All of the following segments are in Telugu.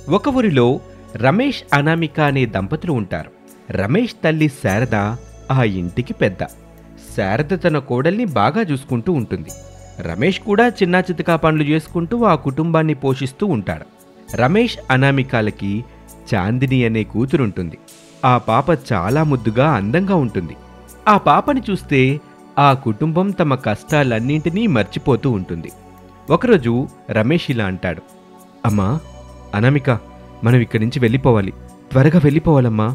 ఒక ఊరిలో రమేష్ అనామిక అనే దంపతులు ఉంటారు రమేష్ తల్లి శారద ఆ ఇంటికి పెద్ద శారద తన కోడల్ని బాగా చూసుకుంటూ ఉంటుంది రమేష్ కూడా చిన్నా చితకా పనులు చేసుకుంటూ ఆ కుటుంబాన్ని పోషిస్తూ ఉంటాడు రమేష్ అనామికాలకి చాందిని అనే కూతురుంటుంది ఆ పాప చాలా ముద్దుగా అందంగా ఉంటుంది ఆ పాపని చూస్తే ఆ కుటుంబం తమ కష్టాలన్నింటినీ మర్చిపోతూ ఉంటుంది ఒకరోజు రమేష్ ఇలా అంటాడు అమ్మా అనామిక మనం ఇక్కడి నుంచి వెళ్ళిపోవాలి త్వరగా వెళ్ళిపోవాలమ్మా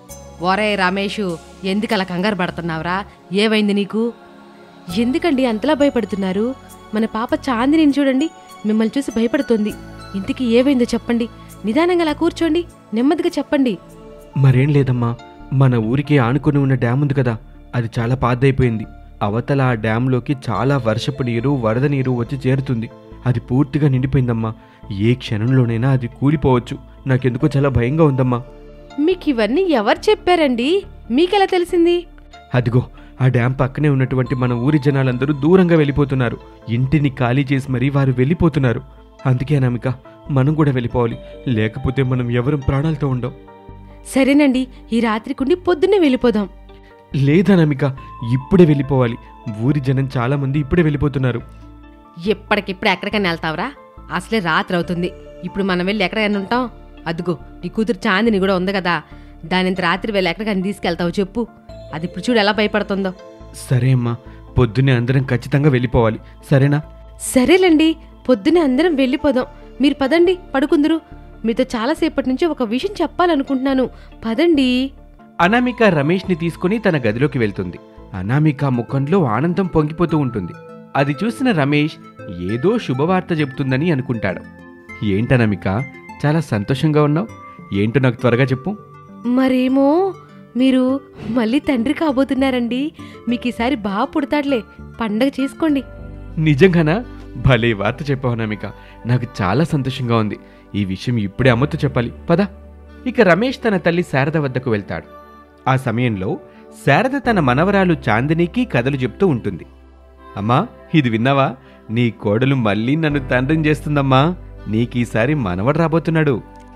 ఒరే రమేషు ఎందుకలా కంగారు పడుతున్నావురా ఏమైంది నీకు ఎందుకండి అంతలా భయపడుతున్నారు మన పాప చాందిని చూడండి మిమ్మల్ని చూసి భయపడుతోంది ఇంటికి ఏమైందో చెప్పండి నిదానంగా అలా కూర్చోండి నెమ్మదిగా చెప్పండి మరేం లేదమ్మా మన ఊరికి ఆనుకుని ఉన్న డ్యామ్ ఉంది కదా అది చాలా పాతైపోయింది అవతల ఆ డ్యాంలోకి చాలా వర్షపు నీరు వరద నీరు వచ్చి చేరుతుంది అది పూర్తిగా నిండిపోయిందమ్మా ఏ క్షణంలోనైనా అది కూలిపోవచ్చు నాకెందుకో చాలా భయంగా ఉందమ్మా మీకు ఇవన్నీ ఎవరు చెప్పారండి మీకెలా తెలిసింది అదిగో ఆ డ్యామ్ పక్కనే ఉన్నటువంటి మన ఊరి జనాలందరూ దూరంగా వెళ్ళిపోతున్నారు ఇంటిని ఖాళీ చేసి మరీ వారు వెళ్ళిపోతున్నారు అందుకే అనామిక మనం కూడా వెళ్ళిపోవాలి లేకపోతే మనం ఎవరం ప్రాణాలతో ఉండం సరేనండి ఈ రాత్రికుండి పొద్దున్నే వెళ్ళిపోదాం లేదనామిక ఇప్పుడే వెళ్ళిపోవాలి ఊరి జనం చాలా మంది ఇప్పుడే వెళ్ళిపోతున్నారు ఎప్పటికిప్పుడు ఎక్కడికైనా వెళ్తావురా అసలే రాత్రి అవుతుంది ఇప్పుడు మనం వెళ్ళి ఎక్కడికైనా ఉంటాం అదిగో నీ కూతురు చాందిని కూడా ఉంది కదా దాని ఇంత రాత్రి వెళ్ళి ఎక్కడికైనా తీసుకెళ్తావు చెప్పు అది ఇప్పుడు చూడు ఎలా భయపడుతుందో సరే అమ్మా పొద్దున్నే అందరం ఖచ్చితంగా వెళ్ళిపోవాలి సరేనా సరేలేండి పొద్దునే అందరం వెళ్ళిపోదాం మీరు పదండి పడుకుందరు మీతో చాలాసేపటి నుంచి ఒక విషయం చెప్పాలనుకుంటున్నాను పదండి అనామిక రమేష్ని తీసుకుని తన గదిలోకి వెళ్తుంది అనామిక ముఖంలో ఆనందం పొంగిపోతూ ఉంటుంది అది చూసిన రమేష్ ఏదో శుభవార్త చెబుతుందని అనుకుంటాడు ఏంటనామిక చాలా సంతోషంగా ఉన్నావు ఏంటో నాకు త్వరగా చెప్పు మరేమో మీరు మళ్ళీ తండ్రి కాబోతున్నారండి మీకు ఈసారి బాగా పుడతాడులే పండగ చేసుకోండి నిజంగానా భలే వార్త చెప్పావు అనామిక నాకు చాలా సంతోషంగా ఉంది ఈ విషయం ఇప్పుడే అమ్మతో చెప్పాలి పద ఇక రమేష్ తన తల్లి శారద వద్దకు వెళ్తాడు ఆ సమయంలో శారద తన మనవరాలు చాందినికి కథలు చెప్తూ ఉంటుంది అమ్మా ఇది విన్నావా నీ కోడలు మళ్ళీ నన్ను తండ్రిని చేస్తుందమ్మా నీకీసారి మనవడు రాబోతున్నాడు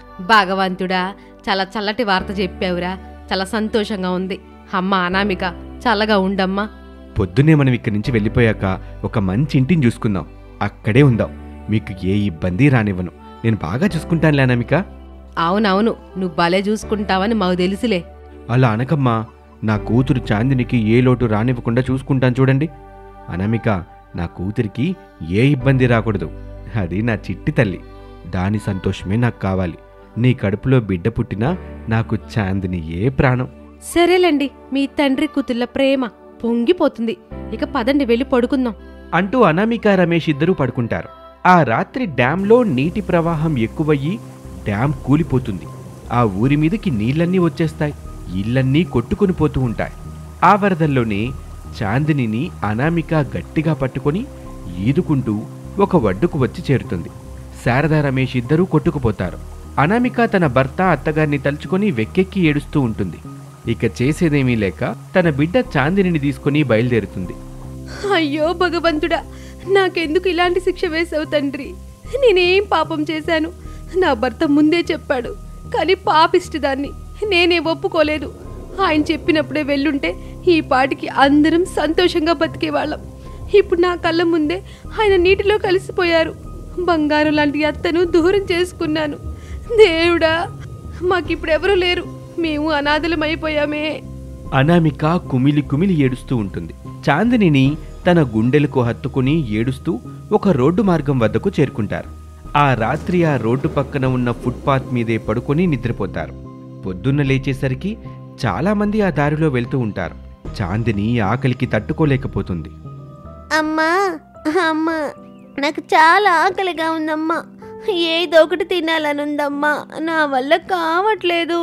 భగవంతుడా చాలా చల్లటి వార్త చెప్పావురా చాలా సంతోషంగా ఉంది అమ్మ అనామిక చల్లగా ఉండమ్మా పొద్దున్నే మనం ఇక్కడి నుంచి వెళ్ళిపోయాక ఒక మంచి ఇంటిని చూసుకుందాం అక్కడే ఉందాం మీకు ఏ ఇబ్బంది రానివ్వను నేను బాగా చూసుకుంటానులే అనామిక అవునవును నువ్వు భలే చూసుకుంటావని మాకు తెలుసులే అలా అనకమ్మా నా కూతురు చాందినికి ఏ లోటు రానివ్వకుండా చూసుకుంటాను చూడండి అనామిక నా కూతురికి ఏ ఇబ్బంది రాకూడదు అది నా చిట్టి తల్లి దాని సంతోషమే నాకు కావాలి నీ కడుపులో బిడ్డ పుట్టినా నాకు చాందిని ఏ ప్రాణం సరేలేండి మీ తండ్రి కూతుళ్ళ ప్రేమ పొంగిపోతుంది ఇక పదండి వెళ్ళి పడుకుందాం అంటూ అనామిక రమేష్ ఇద్దరూ పడుకుంటారు ఆ రాత్రి డ్యాంలో నీటి ప్రవాహం ఎక్కువయ్యి డ్యాం కూలిపోతుంది ఆ ఊరి మీదకి నీళ్ళన్నీ వచ్చేస్తాయి ఇళ్ళన్నీ కొట్టుకుని పోతూ ఉంటాయి ఆ వరదల్లోనే చాందినిని అనామిక గట్టిగా పట్టుకొని ఈదుకుంటూ ఒక వడ్డుకు వచ్చి చేరుతుంది శారదా రమేష్ ఇద్దరూ కొట్టుకుపోతారు అనామిక తన భర్త అత్తగారిని తలుచుకొని వెక్కెక్కి ఏడుస్తూ ఉంటుంది ఇక చేసేదేమీ లేక తన బిడ్డ చాందినిని తీసుకుని బయలుదేరుతుంది అయ్యో భగవంతుడా నాకెందుకు ఇలాంటి శిక్ష వేసావు తండ్రి నేనేం పాపం చేశాను నా భర్త ముందే చెప్పాడు కానీ పాపిష్టిదాన్ని నేనే ఒప్పుకోలేదు ఆయన చెప్పినప్పుడే వెళ్ళుంటే ఈ పాటికి అందరం సంతోషంగా బతికేవాళ్ళం ఇప్పుడు నా కళ్ళ ముందే ఆయన నీటిలో కలిసిపోయారు బంగారం లాంటి అత్తను దూరం చేసుకున్నాను దేవుడా మాకిప్పుడు ఎవరూ లేరు మేము అనాథలమైపోయామే అనామిక కుమిలి కుమిలి ఏడుస్తూ ఉంటుంది చాందినిని తన గుండెలకు హత్తుకుని ఏడుస్తూ ఒక రోడ్డు మార్గం వద్దకు చేరుకుంటారు ఆ రాత్రి ఆ రోడ్డు పక్కన ఉన్న ఫుట్పాత్ మీదే పడుకొని నిద్రపోతారు పొద్దున్న లేచేసరికి చాలామంది ఆ దారిలో వెళ్తూ ఉంటారు చాందిని ఆకలికి తట్టుకోలేకపోతుంది అమ్మా అమ్మా నాకు చాలా ఆకలిగా ఉందమ్మా ఏదో ఒకటి తినాలనుందమ్మా నా వల్ల కావట్లేదు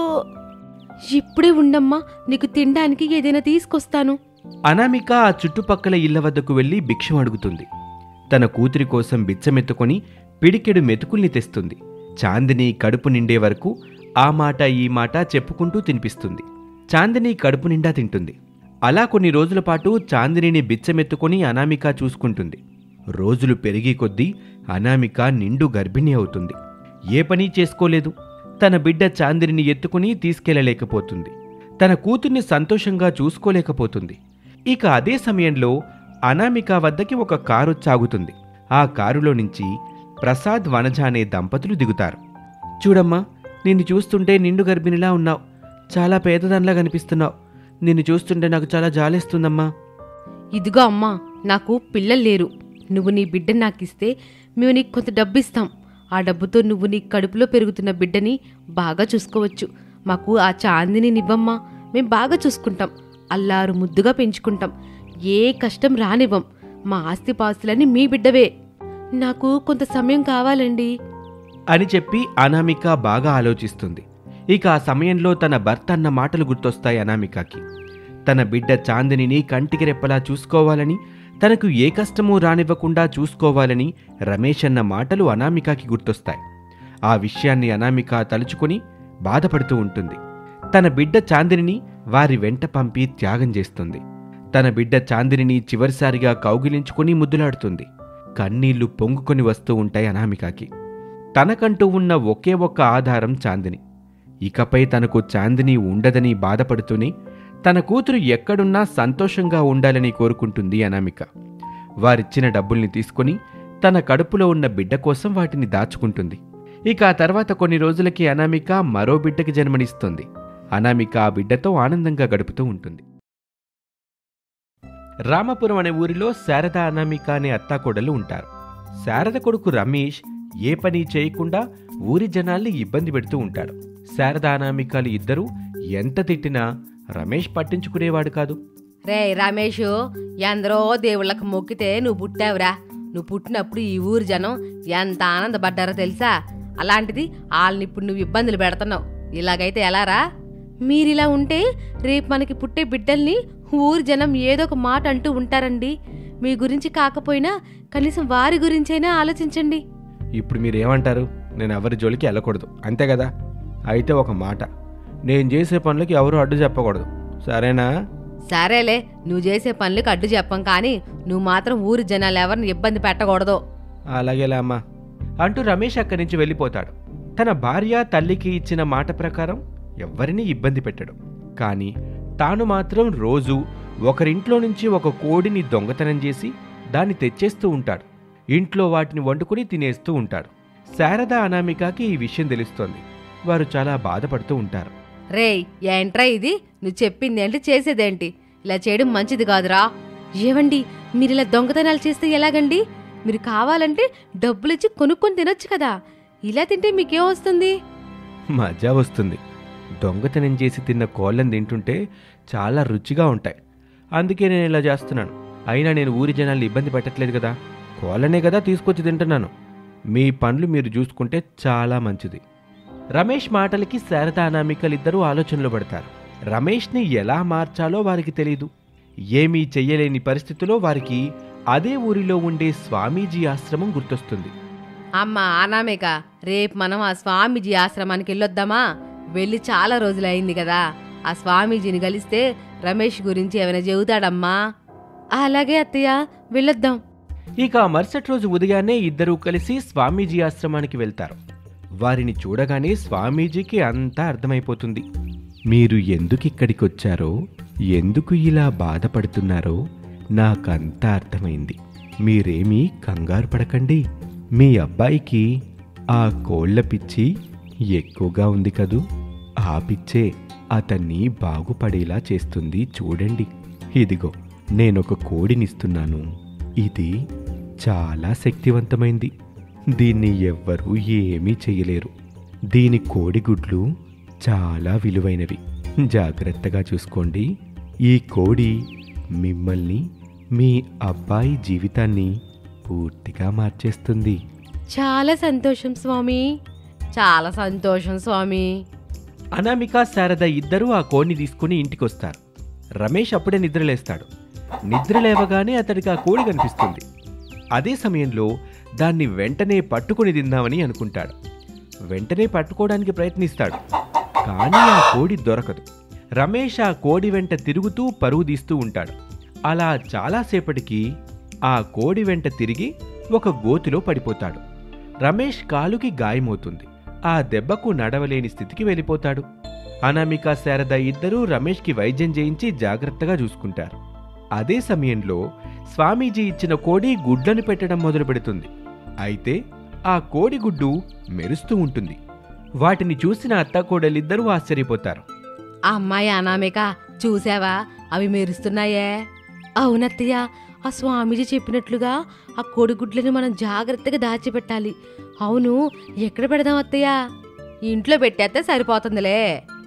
ఇప్పుడే ఉండమ్మా నీకు తినడానికి ఏదైనా తీసుకొస్తాను అనామిక ఆ చుట్టుపక్కల ఇళ్ల వద్దకు వెళ్లి భిక్షం అడుగుతుంది తన కూతురి కోసం బిచ్చమెత్తుకొని పిడికెడు మెతుకుల్ని తెస్తుంది చాందిని కడుపు నిండే వరకు ఆ మాట ఈ మాట చెప్పుకుంటూ తినిపిస్తుంది చాందిని కడుపు నిండా తింటుంది అలా కొన్ని రోజుల పాటు చాందినిని బిచ్చమెత్తుకొని అనామిక చూసుకుంటుంది రోజులు పెరిగి కొద్దీ అనామిక నిండు గర్భిణి అవుతుంది ఏ పని చేసుకోలేదు తన బిడ్డ చాందిని ఎత్తుకుని తీసుకెళ్లలేకపోతుంది తన కూతుర్ని సంతోషంగా చూసుకోలేకపోతుంది ఇక అదే సమయంలో అనామిక వద్దకి ఒక కారు సాగుతుంది ఆ కారులో నుంచి ప్రసాద్ వనజ అనే దంపతులు దిగుతారు చూడమ్మా నిన్ను చూస్తుంటే నిండు గర్భిణిలా ఉన్నావు చాలా పేదదానిలా కనిపిస్తున్నావు నిన్ను చూస్తుంటే నాకు చాలా జాలేస్తుందమ్మా ఇదిగో అమ్మా నాకు పిల్లలు లేరు నువ్వు నీ బిడ్డని నాకు ఇస్తే మేము నీకు కొంత డబ్బు ఇస్తాం ఆ డబ్బుతో నువ్వు నీ కడుపులో పెరుగుతున్న బిడ్డని బాగా చూసుకోవచ్చు మాకు ఆ చాందిని నివ్వమ్మా మేం బాగా చూసుకుంటాం అల్లారు ముద్దుగా పెంచుకుంటాం ఏ కష్టం రానివ్వం మా ఆస్తిపాస్తులన్నీ మీ బిడ్డవే నాకు కొంత సమయం కావాలండి అని చెప్పి అనామిక బాగా ఆలోచిస్తుంది ఇక ఆ సమయంలో తన భర్త అన్న మాటలు గుర్తొస్తాయి అనామికకి తన బిడ్డ చాందినిని కంటికి రెప్పలా చూసుకోవాలని తనకు ఏ కష్టమూ రానివ్వకుండా చూసుకోవాలని రమేష్ అన్న మాటలు అనామికకి గుర్తొస్తాయి ఆ విషయాన్ని అనామిక తలుచుకొని బాధపడుతూ ఉంటుంది తన బిడ్డ చాందినిని వారి వెంట పంపి త్యాగం చేస్తుంది తన బిడ్డ చాందినిని చివరిసారిగా కౌగిలించుకొని ముద్దులాడుతుంది కన్నీళ్లు పొంగుకొని వస్తూ ఉంటాయి అనామికకి తనకంటూ ఉన్న ఒకే ఒక్క ఆధారం చాందిని ఇకపై తనకు చాందిని ఉండదని బాధపడుతూనే తన కూతురు ఎక్కడున్నా సంతోషంగా ఉండాలని కోరుకుంటుంది అనామిక వారిచ్చిన డబ్బుల్ని తీసుకొని తన కడుపులో ఉన్న బిడ్డ కోసం వాటిని దాచుకుంటుంది ఇక ఆ తర్వాత కొన్ని రోజులకి అనామిక మరో బిడ్డకి జన్మనిస్తుంది అనామిక ఆ బిడ్డతో ఆనందంగా గడుపుతూ ఉంటుంది రామపురం అనే ఊరిలో శారద అనామిక అనే అత్తాకోడలు ఉంటారు శారద కొడుకు రమేష్ ఏ పని చేయకుండా ఊరి జనాల్ని ఇబ్బంది పెడుతూ ఉంటాడు శారద అనామికలు ఇద్దరూ ఎంత తిట్టినా రమేష్ పట్టించుకునేవాడు కాదు రే రమేష్ ఎందరో దేవుళ్ళకి మొక్కితే నువ్వు పుట్టావురా నువ్వు పుట్టినప్పుడు ఈ ఊరి జనం ఎంత ఆనందపడ్డారో తెలుసా అలాంటిది వాళ్ళని ఇప్పుడు నువ్వు ఇబ్బందులు పెడుతున్నావు ఇలాగైతే ఎలారా మీరిలా ఉంటే రేపు మనకి పుట్టే బిడ్డల్ని ఊరి జనం ఏదో ఒక మాట అంటూ ఉంటారండి మీ గురించి కాకపోయినా కనీసం వారి గురించైనా ఆలోచించండి ఇప్పుడు మీరేమంటారు నేను ఎవరి జోలికి వెళ్ళకూడదు అంతే కదా అయితే ఒక మాట నేను చేసే పనులకి ఎవరు అడ్డు చెప్పకూడదు సరేనా సరేలే నువ్వు చేసే పనులకు అడ్డు చెప్పం కానీ నువ్వు మాత్రం ఊరి జనాలు ఎవరిని ఇబ్బంది పెట్టకూడదు అలాగేలే అమ్మా అంటూ రమేష్ అక్కడి నుంచి వెళ్ళిపోతాడు తన భార్య తల్లికి ఇచ్చిన మాట ప్రకారం ఎవ్వరినీ ఇబ్బంది పెట్టడు కానీ తాను మాత్రం రోజు ఒకరింట్లో నుంచి ఒక కోడిని దొంగతనం చేసి దాన్ని తెచ్చేస్తూ ఉంటాడు ఇంట్లో వాటిని వండుకుని తినేస్తూ ఉంటాడు శారద అనామికకి ఈ విషయం తెలుస్తోంది వారు చాలా బాధపడుతూ ఉంటారు రేయ్ ఏంట్రా ఇది నువ్వు చెప్పింది ఏంటి చేసేదేంటి ఇలా చేయడం మంచిది కాదురా ఏవండి మీరు ఇలా దొంగతనాలు చేస్తే ఎలాగండి మీరు కావాలంటే డబ్బులిచ్చి కొనుక్కొని తినొచ్చు కదా ఇలా తింటే మీకేం వస్తుంది మజా వస్తుంది దొంగతనం చేసి తిన్న కోళ్ళని తింటుంటే చాలా రుచిగా ఉంటాయి అందుకే నేను ఇలా చేస్తున్నాను అయినా నేను ఊరి జనాల్ని ఇబ్బంది పెట్టట్లేదు కదా కోళ్ళనే కదా తీసుకొచ్చి తింటున్నాను మీ పనులు మీరు చూసుకుంటే చాలా మంచిది రమేష్ మాటలకి శారదా అనామికలిద్దరూ ఆలోచనలో పడతారు రమేష్ని ఎలా మార్చాలో వారికి తెలీదు ఏమీ చెయ్యలేని పరిస్థితిలో వారికి అదే ఊరిలో ఉండే స్వామీజీ ఆశ్రమం గుర్తొస్తుంది అమ్మా అనామేక రేపు మనం ఆ స్వామీజీ ఆశ్రమానికి వెళ్ళొద్దామా వెళ్ళి చాలా రోజులైంది కదా ఆ స్వామీజీని కలిస్తే రమేష్ గురించి ఏమైనా చెబుతాడమ్మా అలాగే అత్తయ్య వెళ్ళొద్దాం ఇక ఆ మరుసటి రోజు ఉదయాన్నే ఇద్దరూ కలిసి స్వామీజీ ఆశ్రమానికి వెళ్తారు వారిని చూడగానే స్వామీజీకి అంతా అర్థమైపోతుంది మీరు ఎందుకు ఇక్కడికి వచ్చారో ఎందుకు ఇలా బాధపడుతున్నారో నాకంతా అర్థమైంది మీరేమీ కంగారు పడకండి మీ అబ్బాయికి ఆ కోళ్ల పిచ్చి ఎక్కువగా ఉంది కదూ ఆ పిచ్చే అతన్ని బాగుపడేలా చేస్తుంది చూడండి ఇదిగో నేనొక కోడినిస్తున్నాను ఇది చాలా శక్తివంతమైంది దీన్ని ఎవ్వరూ ఏమీ చేయలేరు దీని కోడిగుడ్లు చాలా విలువైనవి జాగ్రత్తగా చూసుకోండి ఈ కోడి మిమ్మల్ని మీ అబ్బాయి జీవితాన్ని పూర్తిగా మార్చేస్తుంది చాలా సంతోషం స్వామి చాలా సంతోషం స్వామి అనామిక శారద ఇద్దరూ ఆ కోడిని తీసుకుని ఇంటికొస్తారు రమేష్ అప్పుడే నిద్రలేస్తాడు నిద్ర లేవగానే అతడికి ఆ కోడి కనిపిస్తుంది అదే సమయంలో దాన్ని వెంటనే పట్టుకుని తిందామని అనుకుంటాడు వెంటనే పట్టుకోవడానికి ప్రయత్నిస్తాడు కానీ ఆ కోడి దొరకదు రమేష్ ఆ కోడి వెంట తిరుగుతూ పరుగు తీస్తూ ఉంటాడు అలా చాలాసేపటికి ఆ కోడి వెంట తిరిగి ఒక గోతిలో పడిపోతాడు రమేష్ కాలుకి గాయమవుతుంది ఆ దెబ్బకు నడవలేని స్థితికి వెళ్ళిపోతాడు అనామిక శారద ఇద్దరూ రమేష్కి వైద్యం చేయించి జాగ్రత్తగా చూసుకుంటారు అదే సమయంలో స్వామీజీ ఇచ్చిన కోడి గుడ్లను పెట్టడం మొదలు పెడుతుంది అయితే ఆ కోడిగుడ్డు మెరుస్తూ ఉంటుంది వాటిని చూసిన అత్తాకోడలిద్దరూ ఆశ్చర్యపోతారు ఆ అమ్మాయి అనామిక చూసావా అవి మెరుస్తున్నాయే అవునత్తయ్య ఆ స్వామీజీ చెప్పినట్లుగా ఆ కోడిగుడ్లను మనం జాగ్రత్తగా దాచిపెట్టాలి అవును ఎక్కడ పెడదాం అత్తయ్య ఇంట్లో పెట్టేస్తే సరిపోతుందిలే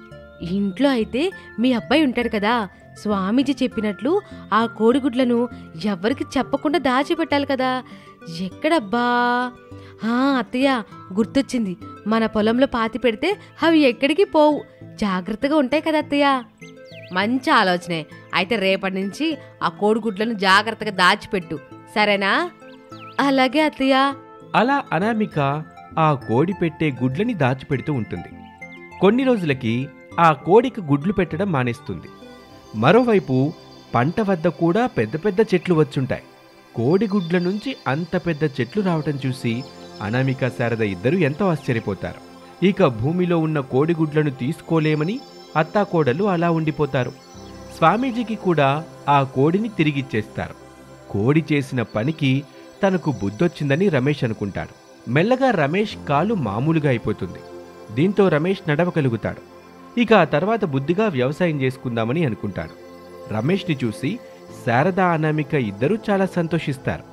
ఇంట్లో అయితే మీ అబ్బాయి ఉంటాడు కదా స్వామీజీ చెప్పినట్లు ఆ కోడిగుడ్లను ఎవ్వరికి చెప్పకుండా దాచిపెట్టాలి కదా ఎక్కడబ్బా ఆ, అత్తయ్య గుర్తొచ్చింది మన పొలంలో పాతి పెడితే అవి ఎక్కడికి పోవు జాగ్రత్తగా ఉంటాయి కదా అత్తయ్య మంచి ఆలోచనే అయితే రేపటి నుంచి ఆ కోడిగుడ్లను జాగ్రత్తగా దాచిపెట్టు సరేనా అలాగే అత్తయ్య అలా అనామిక ఆ కోడి పెట్టే గుడ్లని దాచిపెడుతూ ఉంటుంది కొన్ని రోజులకి ఆ కోడికి గుడ్లు పెట్టడం మానేస్తుంది మరోవైపు పంట వద్ద కూడా పెద్ద పెద్ద చెట్లు వచ్చుంటాయి కోడి గుడ్ల నుంచి అంత పెద్ద చెట్లు రావటం చూసి అనామిక శారద ఇద్దరు ఎంతో ఆశ్చర్యపోతారు ఇక భూమిలో ఉన్న కోడిగుడ్లను తీసుకోలేమని అత్తాకోడలు అలా ఉండిపోతారు స్వామీజీకి కూడా ఆ కోడిని తిరిగిచ్చేస్తారు కోడి చేసిన పనికి తనకు బుద్ధొచ్చిందని రమేష్ అనుకుంటాడు మెల్లగా రమేష్ కాలు మామూలుగా అయిపోతుంది దీంతో రమేష్ నడవగలుగుతాడు ఇక ఆ తర్వాత బుద్ధిగా వ్యవసాయం చేసుకుందామని అనుకుంటాడు రమేష్ని చూసి శారద అనామిక ఇద్దరూ చాలా సంతోషిస్తారు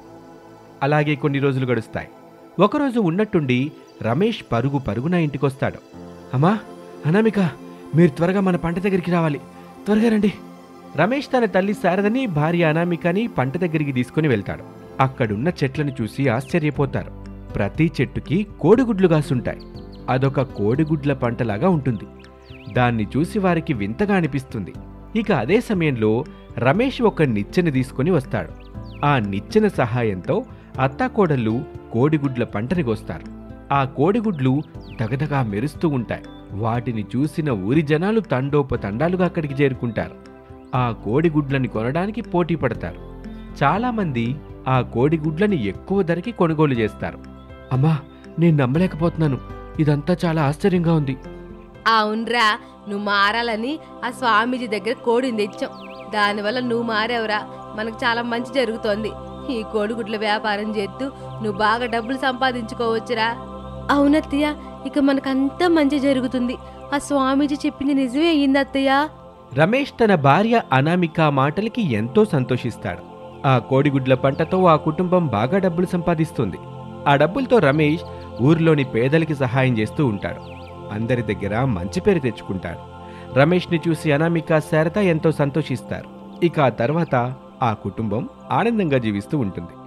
అలాగే కొన్ని రోజులు గడుస్తాయి ఒకరోజు ఉన్నట్టుండి రమేష్ పరుగు పరుగున ఇంటికొస్తాడు అమ్మా అనామిక మీరు త్వరగా మన పంట దగ్గరికి రావాలి త్వరగా రండి రమేష్ తన తల్లి శారదని భార్య అనామికని పంట దగ్గరికి తీసుకుని వెళ్తాడు అక్కడున్న చెట్లను చూసి ఆశ్చర్యపోతారు ప్రతి చెట్టుకి కోడిగుడ్లు కాసుంటాయి అదొక కోడిగుడ్ల పంటలాగా ఉంటుంది దాన్ని చూసి వారికి వింతగా అనిపిస్తుంది ఇక అదే సమయంలో రమేష్ ఒక నిచ్చెన తీసుకుని వస్తాడు ఆ నిచ్చెన సహాయంతో అత్తాకోడళ్ళు కోడిగుడ్ల పంటని కోస్తారు ఆ కోడిగుడ్లు దగదగా మెరుస్తూ ఉంటాయి వాటిని చూసిన ఊరి జనాలు తండోపతండాలుగా అక్కడికి చేరుకుంటారు ఆ కోడిగుడ్లని కొనడానికి పోటీ పడతారు చాలామంది ఆ కోడిగుడ్లని ఎక్కువ ధరకి కొనుగోలు చేస్తారు అమ్మా నేను నమ్మలేకపోతున్నాను ఇదంతా చాలా ఆశ్చర్యంగా ఉంది అవునరా నువ్వు మారాలని ఆ స్వామీజీ దగ్గర కోడిని తెచ్చాం దానివల్ల నువ్వు మారావురా మనకు చాలా మంచి జరుగుతోంది ఈ కోడిగుడ్ల వ్యాపారం చేస్తూ నువ్వు బాగా డబ్బులు సంపాదించుకోవచ్చురా అవునత్తయ్య ఇక మనకంతా మంచి జరుగుతుంది ఆ స్వామీజీ చెప్పింది నిజమే అయ్యింది అత్తయ్య రమేష్ తన భార్య అనామిక మాటలకి ఎంతో సంతోషిస్తాడు ఆ కోడిగుడ్ల పంటతో ఆ కుటుంబం బాగా డబ్బులు సంపాదిస్తుంది ఆ డబ్బులతో రమేష్ ఊర్లోని పేదలకి సహాయం చేస్తూ ఉంటాడు అందరి దగ్గర మంచి పేరు తెచ్చుకుంటాడు రమేష్ని చూసి అనామిక శారద ఎంతో సంతోషిస్తారు ఇక ఆ తర్వాత ఆ కుటుంబం ఆనందంగా జీవిస్తూ ఉంటుంది